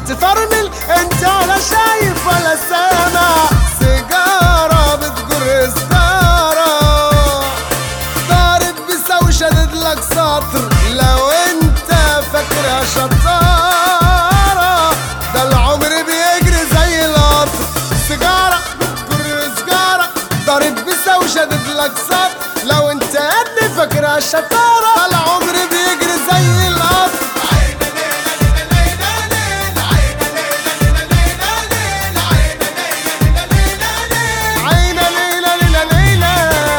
تفرمل انت ولا شايف ولا سامع سيجارة بتجر سجارة ضارب بيساوي شدد لك سطر لو انت فاكرها شطارة ده العمر بيجري زي القطر سيجارة بتجر سجارة ضارب بيساوي شدد لك سطر لو انت قد فاكرها شطارة العمر بيجري زي القطر عينا ليلة ليلة ليلة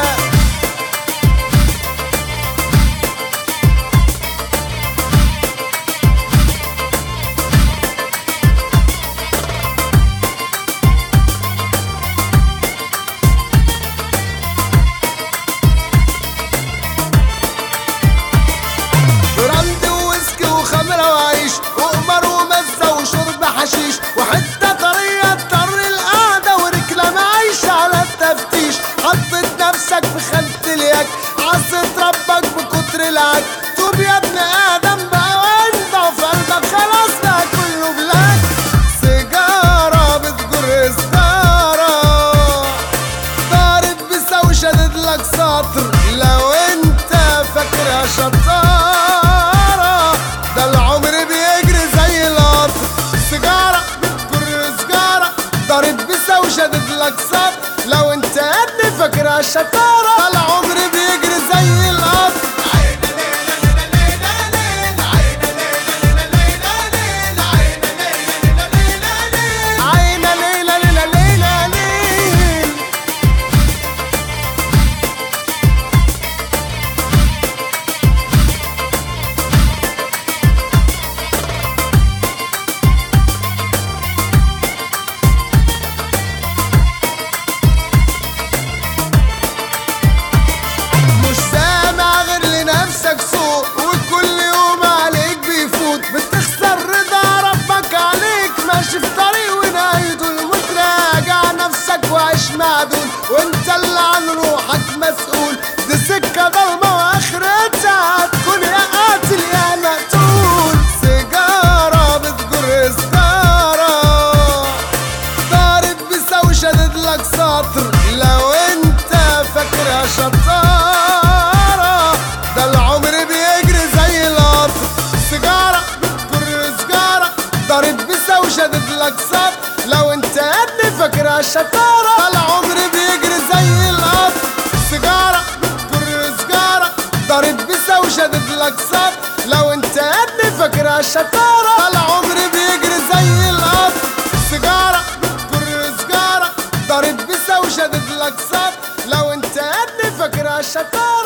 براند وويسكي وخمرة وعيش وقمر ومزة وشرب حشيش وحتة طرية تضر القعدة وركلة معيش على التفتيش حطيت نفسك في خانة اليك عصيت ربك بكتر العك توب يا ابن آدم بقى وانت وفي قلبك خلاص بقى كله بلاك سيجارة بتجر سجارة ضارب بيساوي شدد لك سطر لو انت فاكرها شطارة ده العمر بيجري زي القطر سيجارة بتجر سجارة ضارب بيساوي شدد لك سطر لو انت قد فاكرها شطارة العمر بيجري زي القطر عينا ليلة ليلة ليلة ليل مش سامع غير لنفسك صوت وكل يوم عليك بيفوت بتخسر رضا ربك عليك ماشي في طريق ونهايته الموت راجع نفسك وعيش معدول وانت اللي عن روحك مسؤول دي سكة ضلمة واخرتها هتكون يا قاتل يا مقتول سيجارة بتجر سجارة ضارب بيساوي شدد لك سطر لو انت فاكرها شطارة ده العمر بيجري زي القطر سيجارة بتجر سجارة ضارب بيساوي شدد لك سطر لو انت قد فاكرها شطارة العمر بيجري زي القطر سيجارة بتجر سجارة ضارب بيساوي شدد لك سطر لو انت قد فاكرها شطارة العمر بيجري زي القطر سيجارة بتجر سجارة ضارب بيساوي شدد لك سطر لو انت قد فاكرها شطارة